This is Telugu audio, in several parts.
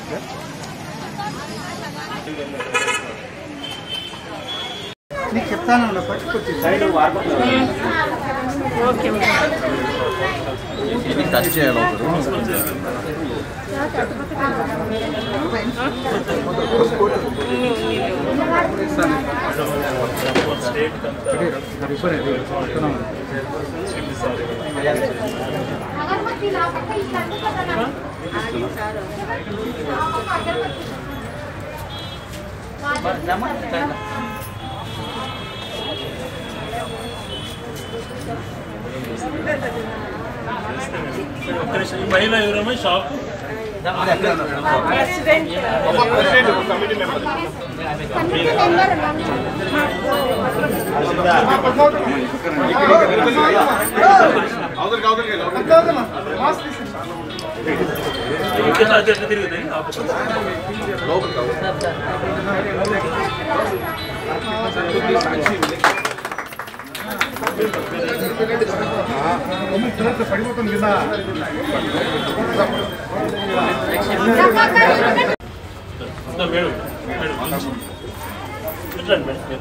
నీకు చెప్తాను పట్టుకొచ్చి సైడ్ ఓకే ఇది టచ్ చేయాలి ఒకరు अगरबत्ती ला सकते इस लड्डू का बनाना మహిళ ఎవరమ్మా షాప్ ఎట్లా అటు ఎట్లా తిరుగుతాయి ఆపోజిట్ పడిపోతుంది కింద ఇంకా మేడం మేడం ఎట్లా మేడం మీరు?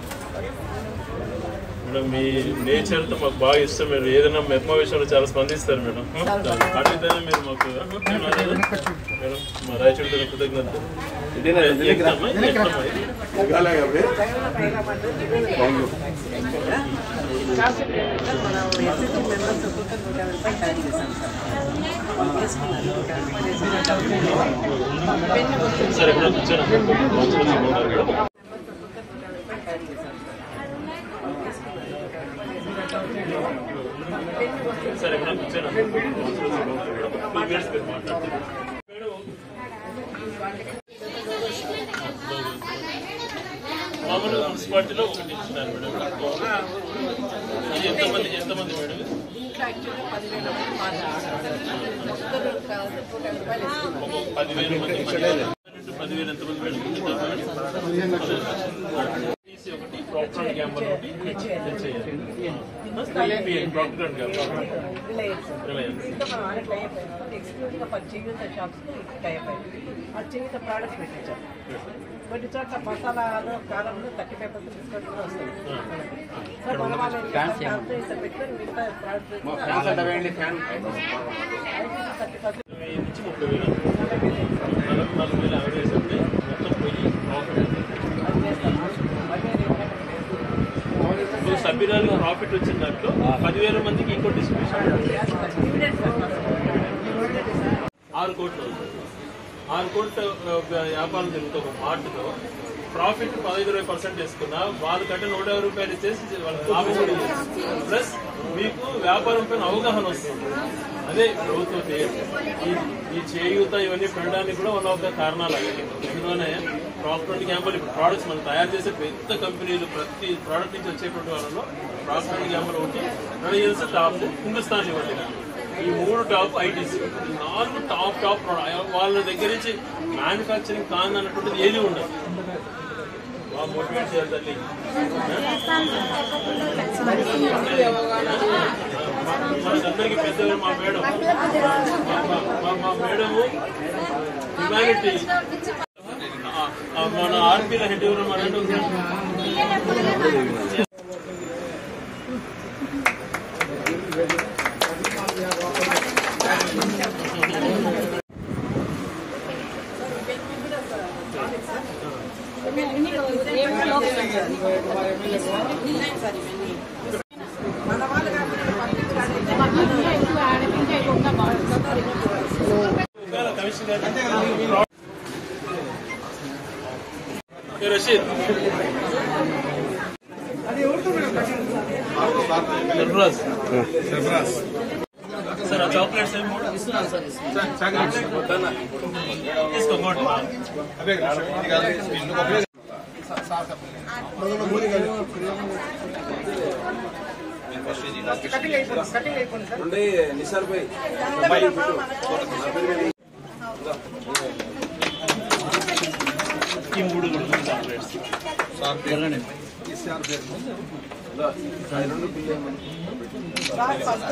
మేడం మీ నేచర్తో మాకు బాగా ఇష్టం మీరు ఏదైనా మెప్ప విషయంలో చాలా స్పందిస్తారు మేడం అటుదైనా మీరు మాకు మేడం మా రాయచూడితో కృతజ్ఞత ఎట్లమ్మా? ఎట్లమ్మా ఇది? సరే ఇప్పుడు కూర్చోండి సరే ఇప్పుడు కూర్చోండి టూ మినిట్స్ మీరు మాట్లాడుతున్నారు మామూలు మున్సిపాలిటీలో ఒకటి ఇచ్చినారు మేడం ఇది ఎంతమంది ఎంతమంది మేడం ఇది? ఒక పదివేల మంది మహిళలు. పదివేలు ఎంతమంది మేడం టీసీ ఒకటి ప్రాపర్ అండ్ గ్యాంబల్ ఒకటి HIR Procter and Gamble Reliance ఎక్స్క్లూజివ్గా పది చేయూత షాప్స్ టైప్ అయింది ఆ చేయూత ప్రోడక్ట్స్ పెట్టించాం కొన్ని చోట్ల మసాలాలో కారంలో థర్టీ ఫైవ్ పర్సెంట్ డిస్కౌంట్ కూడా వస్తుంది సో మన వాళ్ళు ఏం చేస్తారు, శానిటైజర్ పెట్టుకొని మిగతా ప్రోడక్ట్స్ థర్టీ పర్సెంట్ ఇరవై నుంచి ముప్పై వేలు నలభై నాలుగు వేలు యావరేజ్ అంటే మొత్తం పోయి ప్రాఫిట్ ఇప్పుడు సభ్యురాలు ప్రాఫిట్ వచ్చిన దాంట్లో పదివేల మందికి ఇంకో డిస్ట్రిబ్యూషన్ ఆరు కోట్లు ఆరు కోట్ల ఆ, వ్యాపారం జరుగుతుంది ఒక మార్ట్లో ప్రాఫిట్ పదహైదు ఇరవై పర్సెంట్ వేసుకున్నా వాళ్ళకంటే నూట యాభై రూపాయలు ఇచ్చేసి వాళ్ళకి లాభం కూడా ఇచ్చేసి. ప్లస్ మీకు వ్యాపారం పైన అవగాహన వస్తుంది అదే ప్రభుత్వం చేయాలి ఈ ఈ చేయూత ఇవన్నీ పెట్టడానికి కూడా వన్ ఆఫ్ ద కారణాలు అవి ఎందులోనే ప్రాఫిట్ క్యాంపులు ఇప్పుడు ప్రోడక్ట్స్ మనం తయారు చేసే పెద్ద కంపెనీలు ప్రతి ప్రోడక్ట్ నుంచి వచ్చేటువంటి వాళ్ళలో ప్రాఫిట్ క్యాంపులు ఒకటి రిలయన్స్ టాప్ హిందుస్థాన్ ఇవ్వండి ఈ మూడు టాప్ ఐటీసీ నాలుగు టాప్ టాప్ ప్రోడక్ట్ వాళ్ళ దగ్గర నుంచి మ్యానుఫ్యాక్చరింగ్ కాన్ అన్నటువంటిది ఏది ఉండదు బాగా మోటివేట్ చేయాలి తల్లి మనకందరికీ పెద్దలు మా మేడం మా- మా- మా మేడము హ్యుమానిటీ మన ఆర్పీల హెడ్ ఎవరు మన రెండు కమిషన్ గారు ఏ రషీద్ సర్ఫరాజ్ సార్ ఆ చాక్లెట్స్ ఏమి తీసుకోండి ఈ మూడు కూడా చాక్లెట్స్ సార్ ఫస్ట్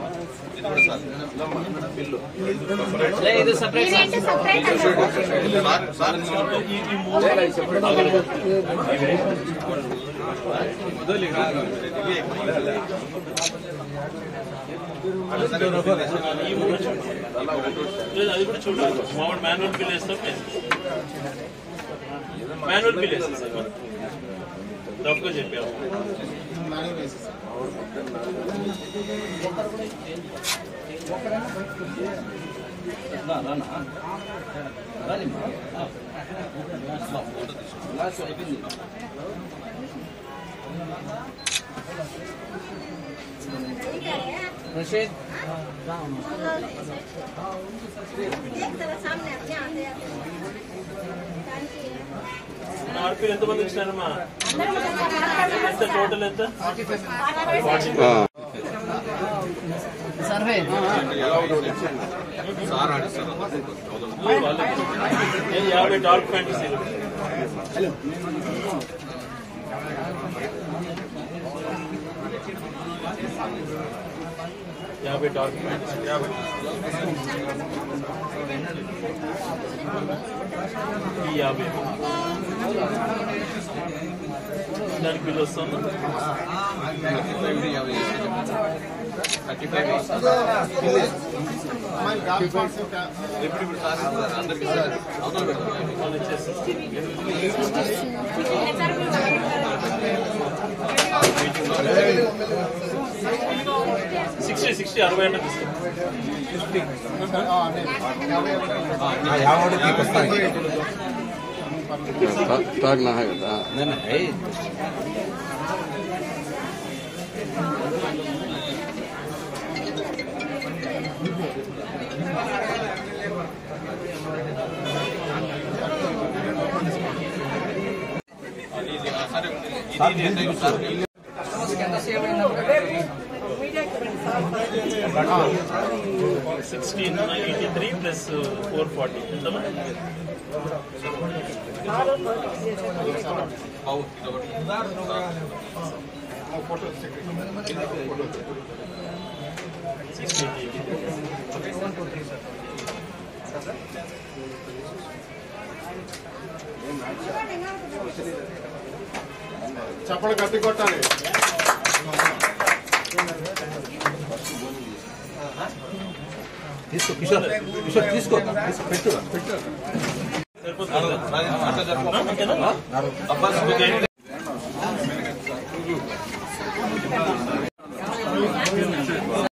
మీరేంటి సపరేట్ ఈ ఈ మూడు అవైలబుల్. ఈ మూడు చూడు. లేదు, అది కూడా చూడాలి మామూలు మాన్యువల్ బిల్ వేస్తాం మాన్యువల్ బిల్ వేస్తాం సార్ మనం. తప్పుగా చెప్పాము सामने अपने आते ఆర్పీలు ఎంతమంది ఇచ్చినారమ్మా ఎంత టోటల్ ఎంత సర్వే ఏ యాభై డార్క్ ఫ్యాంటసీలు యాభై డార్క్ ఫ్యాంటసీ ఈ యాభై దానికి బిల్ వస్తుంది వాళ్ళు ఇచ్చేస్తారు సిక్స్టీ సిక్స్టీ అరవై అంటే తీసుకోండి स्टॉक ना है बेटा మీడియాకి రండి sir sixteen eighty three plus four forty ఎంతమా సార్ చేసేది సిక్స్టీన్ ఎయిటీ చప్పలు గట్టి కొట్టాలి సరిపోతుంది